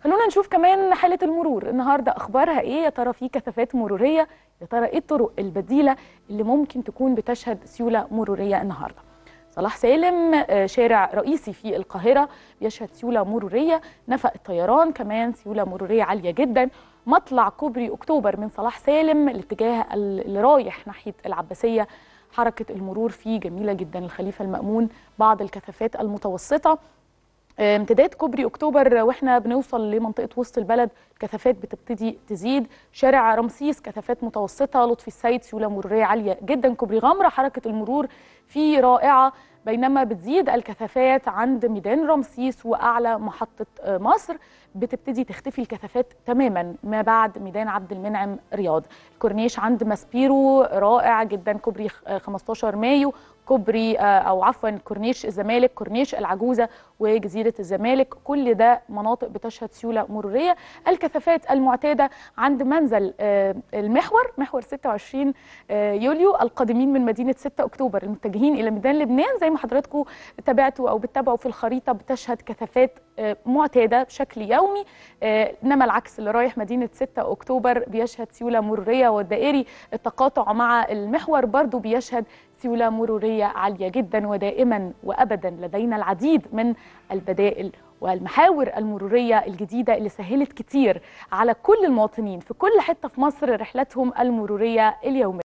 خلونا نشوف كمان حالة المرور النهاردة أخبارها إيه يا ترى في كثافات مرورية يا ترى إيه الطرق البديلة اللي ممكن تكون بتشهد سيولة مرورية النهاردة صلاح سالم آه، شارع رئيسي في القاهرة بيشهد سيولة مرورية نفق الطيران كمان سيولة مرورية عالية جدا مطلع كوبري أكتوبر من صلاح سالم الاتجاه اللي رايح ناحية العباسية حركة المرور فيه جميلة جدا الخليفة المأمون بعض الكثافات المتوسطة امتداد كوبري اكتوبر واحنا بنوصل لمنطقه وسط البلد كثافات بتبتدي تزيد شارع رمسيس كثافات متوسطه لطفي السيد سيوله مروريه عاليه جدا كوبري غمره حركه المرور فيه رائعه بينما بتزيد الكثافات عند ميدان رمسيس واعلى محطه آه، مصر بتبتدي تختفي الكثافات تماما ما بعد ميدان عبد المنعم رياض الكورنيش عند ماسبيرو رائع جدا كوبري خ- آه، 15 مايو كوبري آه، او عفوا كورنيش الزمالك كورنيش العجوزه وجزيره الزمالك كل ده مناطق بتشهد سيوله مروريه الكثافات المعتاده عند منزل آه، المحور محور 26 آه، يوليو القادمين من مدينه 6 اكتوبر المتجهين الى ميدان لبنان زي ما حضراتكم تابعتوا او بتتابعوا في الخريطه بتشهد كثافات آه، معتاده بشكل يومي آه، انما العكس اللي رايح مدينه 6 اكتوبر بيشهد سيوله مروريه والدائري التقاطع مع المحور برضو بيشهد سيوله مروريه عاليه جدا ودائما وابدا لدينا العديد من البدائل والمحاور المروريه الجديده اللي سهلت كتير على كل المواطنين في كل حته في مصر رحلتهم المروريه اليوميه